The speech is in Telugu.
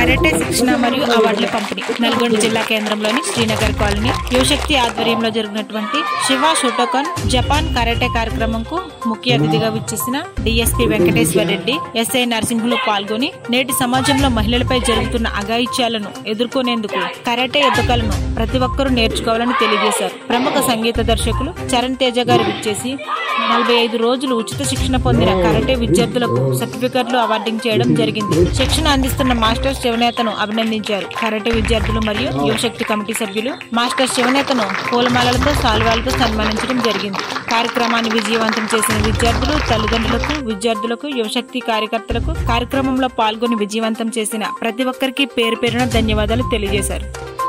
కరాటే శిక్షణ మరియు అవార్డుల పంపిణీ నల్గొండ జిల్లా కేంద్రంలోని శ్రీనగర్ కాలనీ యువశక్తి ఆధ్వర్యంలో జరిగినటువంటి శివ షోటోకాన్ జపాన్ కరాటే కార్యక్రమంకు ముఖ్య అతిథిగా విచ్చేసిన డిఎస్పీ వెంకటేశ్వర రెడ్డి ఎస్ఐ నరసింహులు పాల్గొని నేటి సమాజంలో మహిళలపై జరుగుతున్న అఘాయిత్యాలను ఎదుర్కొనేందుకు కరాటే యుద్ధకలను ప్రతి ఒక్కరూ నేర్చుకోవాలని తెలియజేశారు ప్రముఖ సంగీత దర్శకులు చరణ్ తేజ గారు విచ్చేసి నలభై ఐదు రోజులు ఉచిత శిక్షణ పొందిన కరాటే విద్యార్థులకు సర్టిఫికెట్లు అవార్డింగ్ చేయడం జరిగింది శిక్షణ అందిస్తున్న మాస్టర్ శివనేతను అభినందించారు కరాటే విద్యార్థులు మరియు యువశక్తి కమిటీ సభ్యులు మాస్టర్ శివనేతను పూలమాలలతో సాల్వాలతో సన్మానించడం జరిగింది కార్యక్రమాన్ని విజయవంతం చేసిన విద్యార్థులు తల్లిదండ్రులకు విద్యార్థులకు యువశక్తి కార్యకర్తలకు కార్యక్రమంలో పాల్గొని విజయవంతం చేసిన ప్రతి ఒక్కరికి పేరు పేరున ధన్యవాదాలు తెలియజేశారు